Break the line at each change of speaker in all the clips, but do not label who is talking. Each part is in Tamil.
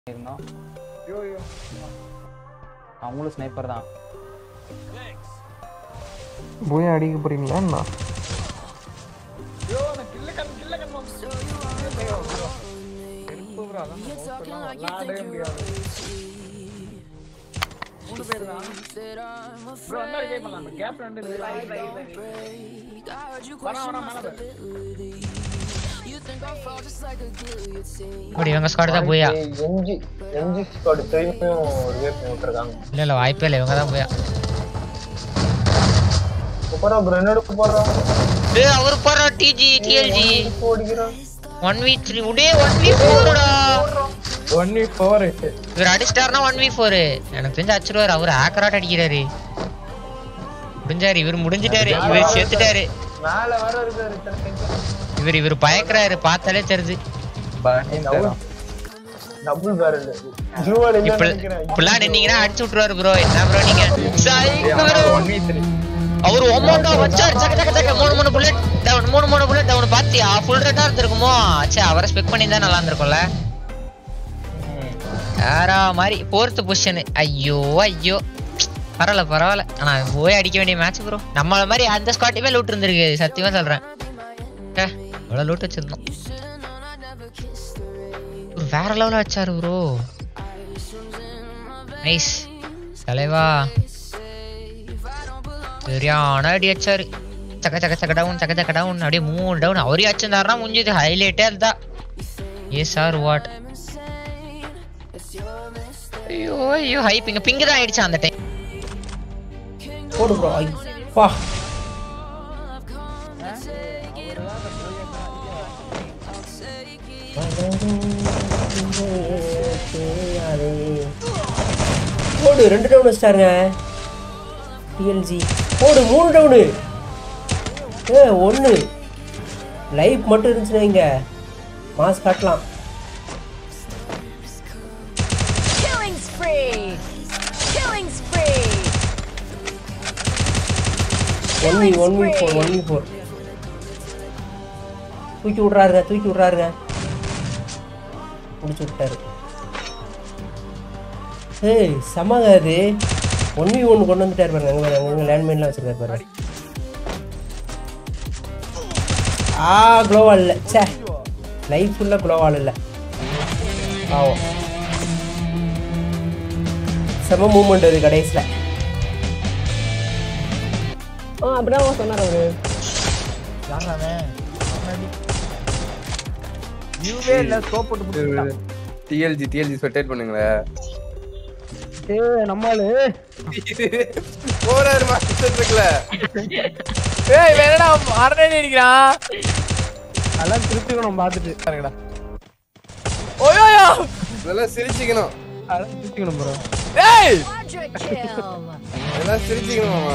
இருந்தோம்
ஐயோ ஐயோ
அவங்களும் ஸ்னைப்பர் தான்
போய் அடிக்க போறீங்களா என்ன
ஐயோ நான் கில்ல கண் கில்ல கண் செருப்பு bro, அதான் நம்ம host எல்லாம் விளையாடவே முடியாது மூணு பேர் தான் ப்ரோ என்ன ரிவைவ் பண்ணலாம் அந்த கேப் ரெண்டு இருக்கு. வரா வரா மேல பாரு.
அப்படி இவங்க ஸ்குவாட் தான் போயா
எம்ஜி எம்ஜி ஸ்குவாட் திரும்பியும் ரிவே பண்ணி விட்டுருக்காங்க
இல்ல இல்ல வாய்ப்பே இல்லை இவங்க தான் போயா
போறோம் கிரனேடு போடுறோம்
டேய் அவர் போறா டிஜி டிஎல்ஜி
ஓடிக்கிறோம்
ஒன் வி த்ரீ உடே ஒன் வி ஃபோர்டா
ஒன் வி ஃபோர்
இவர் அடிச்சிட்டாருனா ஒன் வி ஃபோர் எனக்கு தெரிஞ்சு அடிச்சிருவாரு அவர் ஆக்கராட் அடிக்கிறாரு முடிஞ்சாரு இவர் முடிஞ்சிட்டாரு இவர் செத்துட்டாரு
மேல வர இருக்காரு இத்தனை
இவர் இவர் பயக்கறாரு பார்த்தாலே தெரியுது
டபுள் பேரல் ஜூவல் இல்ல
இப்ப இப்பெல்லாம் நின்னீங்கன்னா அடிச்சு விட்டுருவாரு ப்ரோ என்ன ப்ரோ நீங்க Psycho bro. அவரு ஒமௌண்டா வச்சாரு சக்க சக்க சக்க மூணு மூணு புல்லட் டவுன் மூணு மூணு புல்லட் டவுன் பாத்தியா ஃபுல் ரெட்டா இருந்திருக்குமோ சே அவரை ஸ்பெக் பண்ணி தான் நல்லா இருந்திருக்கும்ல யாரா மாதிரி ஃபோர்த் பொசிஷன் ஐயோ ஐயோ பரவாயில்ல பரவாயில்ல ஆனா போய் அடிக்க வேண்டிய மேட்ச் ப்ரோ நம்மள மாதிரி அந்த ஸ்குவாட்டுமே லூட் இருந்திருக்கு சத்தியமா சொல்றேன் ச்சே, இவ்வளவு லூட் வச்சிருந்தோம் ஒரு வேற லெவலில் வச்சாரு ப்ரோ நைஸ் தலைவா சரியான அடி அடிச்சாரு சக்க சக்க சக்க டவுன் சக்க சக்க டவுன் அப்படியே மூணு டவுன் அவரே அடிச்சிருந்தாருன்னா முடிஞ்சது ஹைலைட்டே அதுதான் ஏ சார் வாட் ஐயோ ஐயோ ஹை பிங்க பிங்கு தான் ஆயிடுச்சு அந்த டைம்
போடு ப்ரோ பா போடு ரெண்டு டவுன் வச்சிட்டாருங்க டிஎல்ஜி போடு மூணு டவுனு ஏ ஒன்று லைஃப் மட்டும் இருந்துச்சுன்னா இங்க மாஸ் காட்டலாம்
Killing spree! Killing spree!
One v one v four one v four தூக்கி விட்றாருங்க தூக்கி விட்றாருங்க முடிச்சு விட்டாரு ஏய் செமங்க அது ஒன் வி ஒன்று கொண்டு வந்துட்டாரு பாருங்க அங்கே பாருங்க அங்கே லேண்ட்மைன்லாம் வச்சிருக்காரு பாருங்க ஆ க்ளோவால் இல்லை சே லைஃப் ஃபுல்லாக க்ளோவால் இல்லை ஆகும் செம மூமெண்ட் அது கடைசியில் ஆ அப்படிதான் சொன்னார் அவரு
வியூவே இல்ல ஸ்கோப் போட்டு முடிச்சுட்டான்
டிஎல்ஜி டிஎல்ஜி ஸ்வெட்டேட் பண்ணுங்களேன்
ஏய் நம்மளு
போறாரு மாஸ்டர் இருக்குல்ல
ஏய் வேறடா அரணே அடிக்கிறான் அதெல்லாம் திருப்பிக்கணும் பார்த்துட்டு பாருங்கடா ஓயோயோ
இதெல்லாம் சிரிச்சுக்கணும்
அதெல்லாம் திருப்பிக்கணும் ப்ரோ ஏய்
Quadra kill!
இதெல்லாம் சிரிச்சுக்கணும் மாமா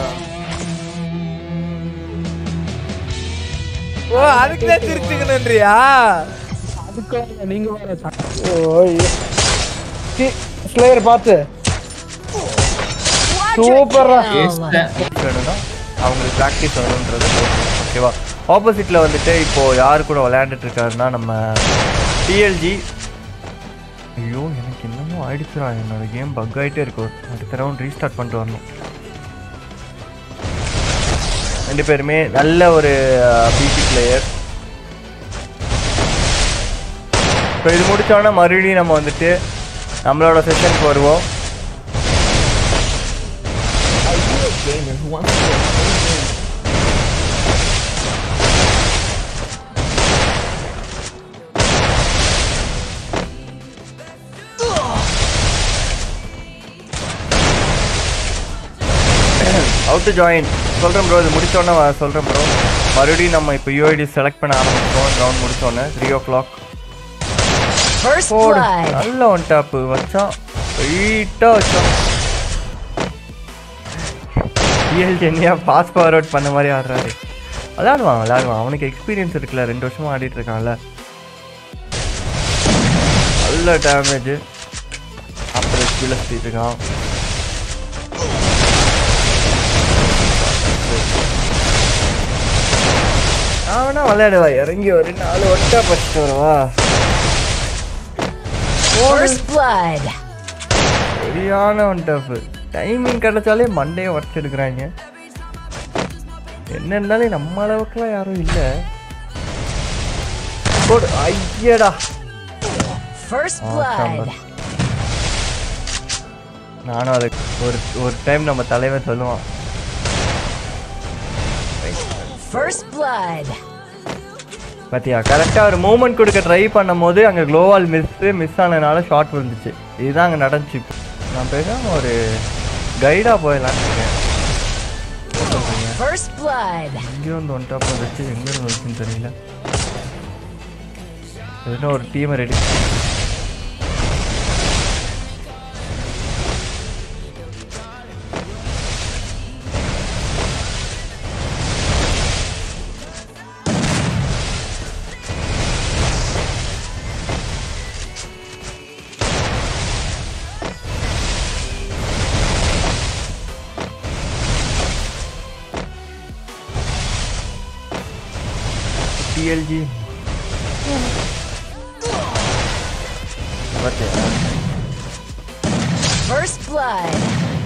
ஓ அதுக்கு தான் திருப்பிக்கணும்ன்றியா அதுக்கு நீங்க வேற ஓய் ஸ்லேயர் பார்த்து சூப்பரா
வேணும்னா அவங்களுக்கு ப்ராக்டிஸ் வேணுன்றது ஓகேவா ஆப்போசிட்டில் வந்துட்டு இப்போ யார் கூட விளையாண்டுட்டு இருக்காருன்னா நம்ம டிஎல்ஜி ஐயோ எனக்கு என்னமோ ஆயிடுச்சுடா என்னோட கேம் பக் ஆகிட்டே இருக்கும் அடுத்த ரவுண்ட் ரீஸ்டார்ட் பண்ணிட்டு வரணும் ரெண்டு பேருமே நல்ல ஒரு பிசி பிளேயர் இப்போ இது முடிச்சோன்னா மறுபடியும் நம்ம வந்துட்டு நம்மளோட செஷனுக்கு வருவோம் அவுட் டு ஜாயின் சொல்கிறேன் ப்ரோ இது முடிச்சோன்னே சொல்கிறேன் ப்ரோ மறுபடியும் நம்ம இப்போ யூஐடி செலக்ட் பண்ண ஆரம்பிச்சோம் ரவுண்ட் முடிச்சோன்னே த்ரீ ஓ கிளாக்
First
போடு
blood!
நல்ல ஒன் டாப்பு வச்சான் வெயிட்டாக வச்சான் டிஎல் டென்னியா பாஸ் ஃபார்வர்ட் பண்ண மாதிரி ஆடுறாரு விளையாடுவான் விளையாடுவான் அவனுக்கு எக்ஸ்பீரியன்ஸ் இருக்குல்ல ரெண்டு வருஷமா ஆடிட்டு இருக்கான்ல நல்ல டேமேஜ் அப்புறம் கீழே சுற்றிட்டு இருக்கான் நான் வேணா விளையாடுவா இறங்கி ஒரு நாலு ஒட்டா பச்சிட்டு வரவா
First blood.
சரியான ஒன் டஃப் டைமிங் கிடைச்சாலே மண்டையை உடச்சு எடுக்கிறாங்க என்ன இருந்தாலும் நம்ம அளவுக்குலாம் யாரும் இல்லை போடு ஐயடா
First
ஆ,
blood.
சாம்பார். நானும் அது ஒரு ஒரு டைம் நம்ம தலைவன் சொல்லுவான்
First blood.
பாத்தியா கரெக்டாக ஒரு மூமெண்ட் கொடுக்க ட்ரை பண்ணும் போது அங்கே க்ளோவால் மிஸ் மிஸ் ஆனதுனால ஷார்ட் விழுந்துச்சு இதுதான் அங்கே நடந்துச்சு இப்போ நான் பேசாம ஒரு கைடாக போயிடலான்னு இருக்கேன் என்ன சொல்றீங்க?
First blood.
எங்கேயோ வந்து ஒன் டாப் வந்துச்சு எங்கேயும் வந்துச்சுன்னு தெரியல எதுனா ஒரு டீமை ரெடி டிஎல்ஜி பார்த்தியா
First blood.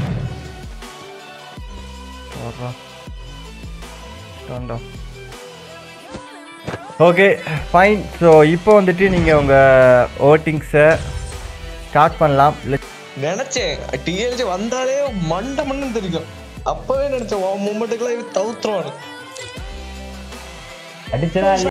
Okay fine so இப்போ வந்துட்டு நீங்கள் உங்கள் ஓட்டிங்ஸை ஸ்டார்ட் பண்ணலாம்
நினைச்சேன் டிஎல்ஜி வந்தாலே மண்ட மண்ணு தெரியும் அப்பவே நினைச்சேன் மூமெண்ட்டுக்குலாம் தவுத்துருவானு
அடிச்சதா